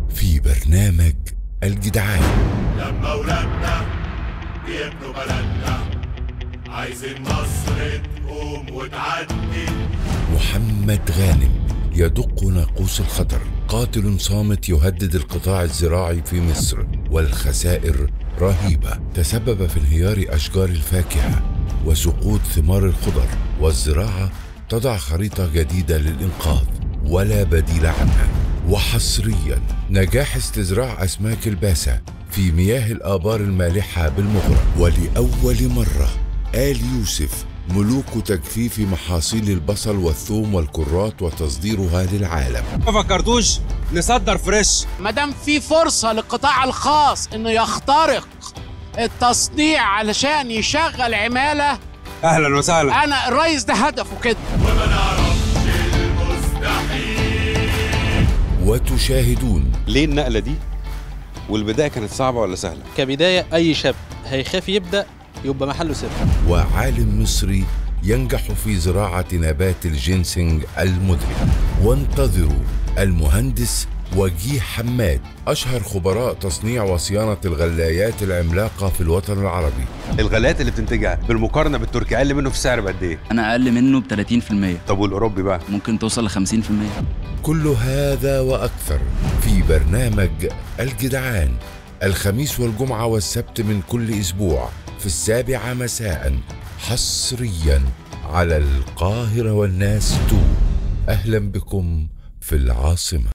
في برنامج الجدعان لما ولادنا بيبنوا بلدنا عايزين مصر تقوم وتعدي محمد غانم يدق ناقوس الخطر قاتل صامت يهدد القطاع الزراعي في مصر والخسائر رهيبة تسبب في انهيار أشجار الفاكهة وسقوط ثمار الخضر والزراعة تضع خريطة جديدة للإنقاذ ولا بديل عنها وحصريا نجاح استزراع أسماك الباسة في مياه الآبار المالحة بالمغرب ولأول مرة آل يوسف ملوك تجفيف محاصيل البصل والثوم والكرات وتصديرها للعالم ما فكرتوش نصدر فريش ما دام في فرصه للقطاع الخاص انه يخترق التصنيع علشان يشغل عماله اهلا وسهلا انا الرئيس ده هدفه كده وما نعرفش المستحيل وتشاهدون ليه النقله دي والبدايه كانت صعبه ولا سهله كبداية أي شاب هيخاف يبدأ يبقى محله سر وعالم مصري ينجح في زراعة نبات الجينسينج المدرك وانتظروا المهندس وجيه حماد أشهر خبراء تصنيع وصيانة الغلايات العملاقة في الوطن العربي الغلايات اللي بتنتجها بالمقارنه بالتركي اقل منه في السعر بقد ايه انا اقل منه ب 30% طب والاوروبي بقى ممكن توصل ل 50% كل هذا وأكثر في برنامج الجدعان الخميس والجمعة والسبت من كل أسبوع في السابعة مساء حصريا على القاهرة والناس تو أهلا بكم في العاصمة